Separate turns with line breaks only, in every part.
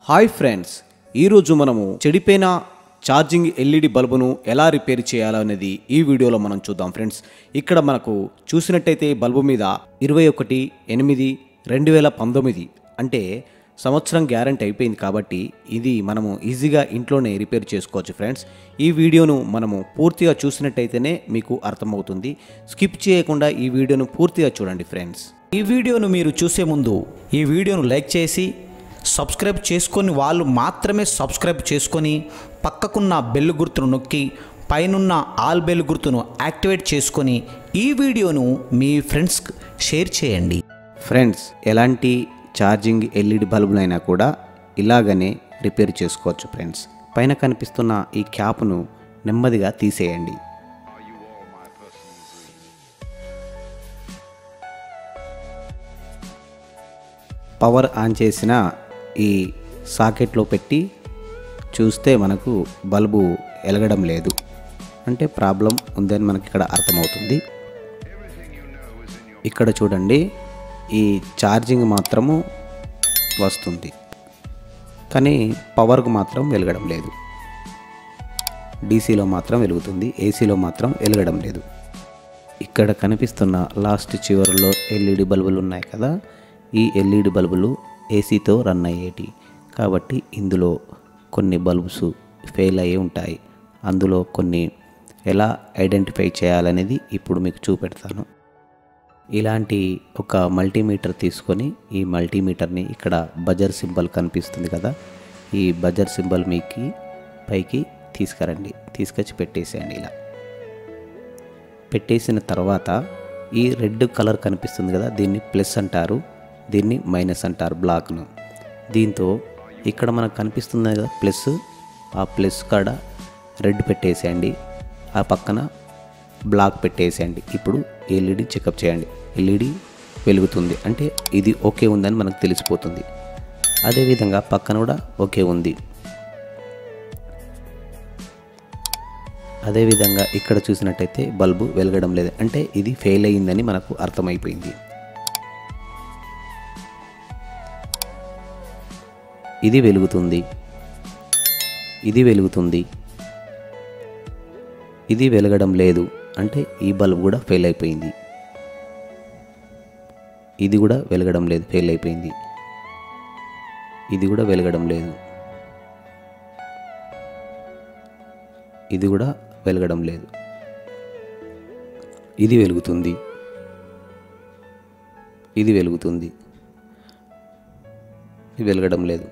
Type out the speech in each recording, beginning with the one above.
hi friends ఈరోజు మనము చెడిపోయిన ఛార్జింగ్ ఎల్ఈడి బల్బును ఎలా రిపేర్ చేయాలనేది ఈ వీడియోలో మనం చూద్దాం ఫ్రెండ్స్ ఇక్కడ మనకు చూసినట్టయితే బల్బు మీద ఇరవై ఒకటి ఎనిమిది రెండు వేల పంతొమ్మిది అంటే సంవత్సరం గ్యారంటీ అయిపోయింది కాబట్టి ఇది మనము ఈజీగా ఇంట్లోనే రిపేర్ చేసుకోవచ్చు ఫ్రెండ్స్ ఈ వీడియోను మనము పూర్తిగా చూసినట్టయితేనే మీకు అర్థమవుతుంది స్కిప్ చేయకుండా ఈ వీడియోను పూర్తిగా చూడండి ఫ్రెండ్స్
ఈ వీడియోను మీరు చూసే ముందు ఈ వీడియోను లైక్ చేసి సబ్స్క్రైబ్ చేసుకొని వాళ్ళు మాత్రమే సబ్స్క్రైబ్ చేసుకొని పక్కకున్న బెల్ గుర్తును నొక్కి పైనున్న ఆల్ బెల్ గుర్తును యాక్టివేట్ చేసుకొని ఈ వీడియోను మీ ఫ్రెండ్స్కి షేర్ చేయండి
ఫ్రెండ్స్ ఎలాంటి ఛార్జింగ్ ఎల్ఈడి బల్బులైనా కూడా ఇలాగనే రిపేర్ చేసుకోవచ్చు ఫ్రెండ్స్ పైన కనిపిస్తున్న ఈ క్యాప్ను నెమ్మదిగా తీసేయండి పవర్ ఆన్ చేసిన ఈ సాకెట్లో పెట్టి చూస్తే మనకు బల్బు వెలగడం లేదు అంటే ప్రాబ్లం ఉందని మనకి ఇక్కడ అర్థమవుతుంది ఇక్కడ చూడండి ఈ ఛార్జింగ్ మాత్రము వస్తుంది కానీ పవర్కు మాత్రం వెలగడం లేదు డీసీలో మాత్రం వెలుగుతుంది ఏసీలో మాత్రం వెలగడం లేదు ఇక్కడ కనిపిస్తున్న లాస్ట్ చివరిలో ఎల్ఈడి బల్బులు ఉన్నాయి కదా ఈ ఎల్ఈడి బల్బులు ఏసీతో రన్ అయ్యేటి కాబట్టి ఇందులో కొన్ని బల్బ్స్ ఫెయిల్ అయ్యి ఉంటాయి అందులో కొన్ని ఎలా ఐడెంటిఫై చేయాలనేది ఇప్పుడు మీకు చూపెడతాను ఇలాంటి ఒక మల్టీమీటర్ తీసుకొని ఈ మల్టీమీటర్ని ఇక్కడ బజర్ సింబల్ కనిపిస్తుంది కదా ఈ బజర్ సింబల్ మీకు పైకి తీసుకురండి తీసుకొచ్చి పెట్టేసేయండి ఇలా పెట్టేసిన తర్వాత ఈ రెడ్ కలర్ కనిపిస్తుంది కదా దీన్ని ప్లస్ అంటారు దీన్ని మైనస్ అంటారు బ్లాక్ను దీంతో ఇక్కడ మనకు కనిపిస్తుంది కదా ప్లస్ ఆ ప్లస్ కాడ రెడ్ పెట్టేసేయండి ఆ పక్కన బ్లాక్ పెట్టేసేయండి ఇప్పుడు ఎల్ఈడి చెకప్ చేయండి ఎల్ఈడి వెలుగుతుంది అంటే ఇది ఓకే ఉందని మనకు తెలిసిపోతుంది అదేవిధంగా పక్కన కూడా ఓకే ఉంది అదేవిధంగా ఇక్కడ చూసినట్టయితే బల్బు వెలగడం లేదు అంటే ఇది ఫెయిల్ అయ్యిందని మనకు అర్థమైపోయింది ఇది వెలుగుతుంది ఇది వెలుగుతుంది ఇది వెలగడం లేదు అంటే ఈ బల్బ్ కూడా ఫెయిల్ అయిపోయింది ఇది కూడా వెలగడం లేదు ఫెయిల్ అయిపోయింది ఇది కూడా వెలగడం లేదు ఇది కూడా వెలగడం లేదు ఇది వెలుగుతుంది ఇది వెలుగుతుంది ఇది వెలగడం లేదు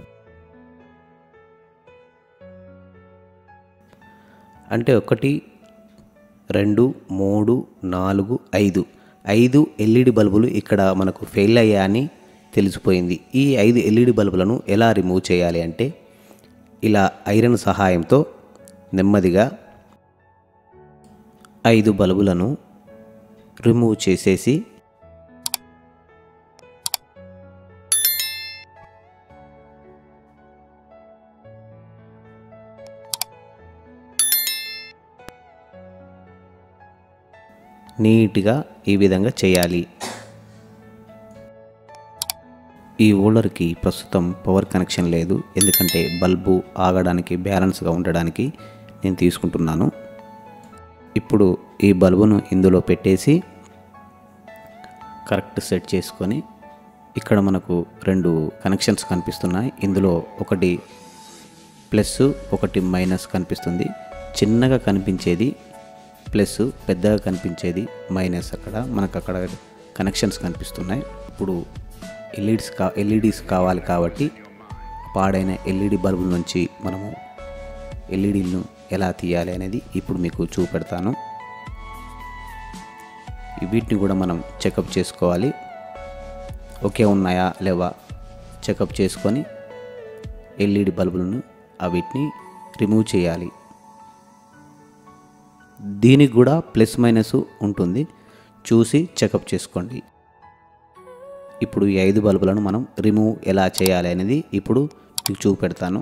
అంటే ఒకటి రెండు మూడు నాలుగు ఐదు ఐదు ఎల్ఈడి బల్బులు ఇక్కడ మనకు ఫెయిల్ అయ్యాయని తెలిసిపోయింది ఈ ఐదు ఎల్ఈడి బల్బులను ఎలా రిమూవ్ చేయాలి అంటే ఇలా ఐరన్ సహాయంతో నెమ్మదిగా ఐదు బల్బులను రిమూవ్ చేసేసి నీట్గా ఈ విధంగా చేయాలి ఈ ఓలర్కి ప్రస్తుతం పవర్ కనెక్షన్ లేదు ఎందుకంటే బల్బు ఆగడానికి బ్యాలెన్స్గా ఉండడానికి నేను తీసుకుంటున్నాను ఇప్పుడు ఈ బల్బును ఇందులో పెట్టేసి కరెక్ట్ సెట్ చేసుకొని ఇక్కడ మనకు రెండు కనెక్షన్స్ కనిపిస్తున్నాయి ఇందులో ఒకటి ప్లస్ ఒకటి మైనస్ కనిపిస్తుంది చిన్నగా కనిపించేది ప్లస్ పెద్దగా కనిపించేది మైనస్ అక్కడ మనకు అక్కడ కనెక్షన్స్ కనిపిస్తున్నాయి ఇప్పుడు ఎల్ఈడీస్ కా ఎల్ఈడీస్ కావాలి కాబట్టి పాడైన ఎల్ఈడి బల్బుల నుంచి మనము ఎల్ఈడీలను ఎలా తీయాలి అనేది ఇప్పుడు మీకు చూపెడతాను వీటిని కూడా మనం చెకప్ చేసుకోవాలి ఓకే ఉన్నాయా లేవా చెకప్ చేసుకొని ఎల్ఈడి బల్బులను వీటిని రిమూవ్ చేయాలి దీనికి కూడా ప్లస్ మైనస్ ఉంటుంది చూసి చెకప్ చేసుకోండి ఇప్పుడు ఈ ఐదు బల్బులను మనం రిమూవ్ ఎలా చేయాలి అనేది ఇప్పుడు మీకు చూపెడతాను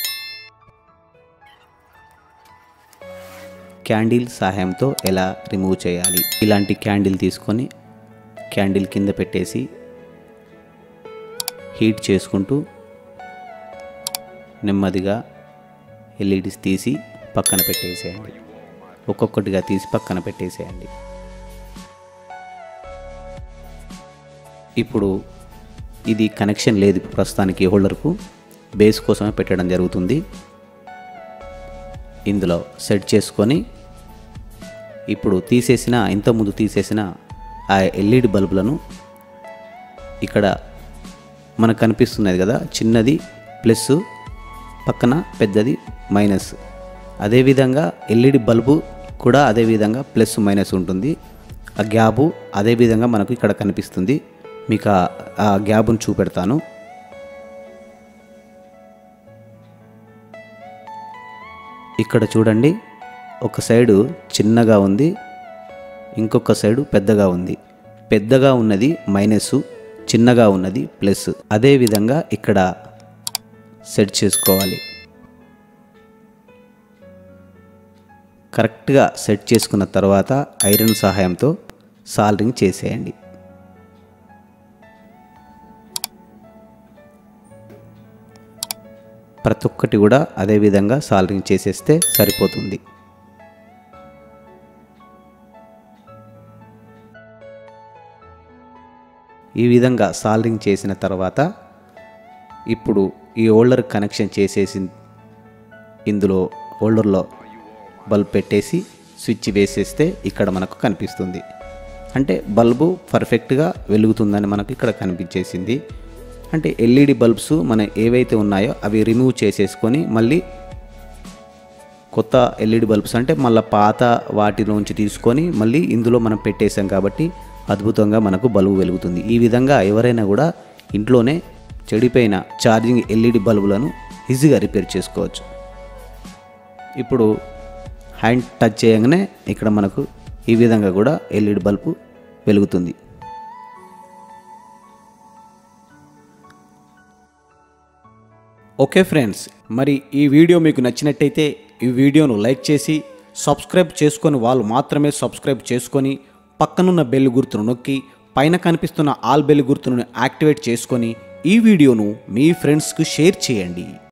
క్యాండిల్ సహాయంతో ఎలా రిమూవ్ చేయాలి ఇలాంటి క్యాండిల్ తీసుకొని క్యాండిల్ కింద పెట్టేసి హీట్ చేసుకుంటూ నెమ్మదిగా ఎల్ఈడీస్ తీసి పక్కన పెట్టేసేయండి ఒక్కొక్కటిగా తీసి పక్కన పెట్టేసేయండి ఇప్పుడు ఇది కనెక్షన్ లేదు ఇప్పుడు ప్రస్తుతానికి హోల్డర్కు బేస్ కోసమే పెట్టడం జరుగుతుంది ఇందులో సెట్ చేసుకొని ఇప్పుడు తీసేసిన ఇంతకుముందు తీసేసిన ఆ ఎల్ఈడి బల్బులను ఇక్కడ మనకు కనిపిస్తున్నది కదా చిన్నది ప్లస్ పక్కన పెద్దది మైనస్ అదేవిధంగా ఎల్ఈడి బల్బు కూడా అదేవిధంగా ప్లస్ మైనస్ ఉంటుంది ఆ గ్యాబు అదేవిధంగా మనకు ఇక్కడ కనిపిస్తుంది మీకు ఆ- ఆ గ్యాబును చూపెడతాను ఇక్కడ చూడండి ఒక సైడు చిన్నగా ఉంది ఇంకొక సైడు పెద్దగా ఉంది పెద్దగా ఉన్నది మైనస్ చిన్నగా ఉన్నది ప్లస్ అదేవిధంగా ఇక్కడ సెట్ చేసుకోవాలి కరెక్ట్గా సెట్ చేసుకున్న తర్వాత ఐరన్ సహాయంతో సాల్రింగ్ చేసేయండి ప్రతి ఒక్కటి కూడా అదే విధంగా సాల్రింగ్ చేసేస్తే సరిపోతుంది ఈ విధంగా సాల్రింగ్ చేసిన తర్వాత ఇప్పుడు ఈ హోల్డర్ కనెక్షన్ చేసేసి ఇందులో హోల్డర్లో బల్బ్ పెట్టేసి స్విచ్ వేసేస్తే ఇక్కడ మనకు కనిపిస్తుంది అంటే బల్బు పర్ఫెక్ట్గా వెలుగుతుందని మనకు ఇక్కడ కనిపించేసింది అంటే ఎల్ఈడి బల్బ్స్ మన ఏవైతే ఉన్నాయో అవి రిమూవ్ చేసేసుకొని మళ్ళీ కొత్త ఎల్ఈడి బల్బ్స్ అంటే మళ్ళీ పాత వాటిలోంచి తీసుకొని మళ్ళీ ఇందులో మనం పెట్టేసాం కాబట్టి అద్భుతంగా మనకు బల్బు వెలుగుతుంది ఈ విధంగా ఎవరైనా కూడా ఇంట్లోనే చెడిపోయిన ఛార్జింగ్ ఎల్ఈడి బల్బులను ఈజీగా రిపేర్ చేసుకోవచ్చు ఇప్పుడు హ్యాండ్ టచ్ చేయగానే ఇక్కడ మనకు ఈ విధంగా కూడా ఎల్ఈడి బల్బు వెలుగుతుంది
ఓకే ఫ్రెండ్స్ మరి ఈ వీడియో మీకు నచ్చినట్టయితే ఈ వీడియోను లైక్ చేసి సబ్స్క్రైబ్ చేసుకొని వాళ్ళు మాత్రమే సబ్స్క్రైబ్ చేసుకొని పక్కనున్న బెల్ గుర్తును నొక్కి పైన కనిపిస్తున్న ఆల్ బెల్ గుర్తును యాక్టివేట్ చేసుకొని ఈ వీడియోను మీ ఫ్రెండ్స్కు షేర్ చేయండి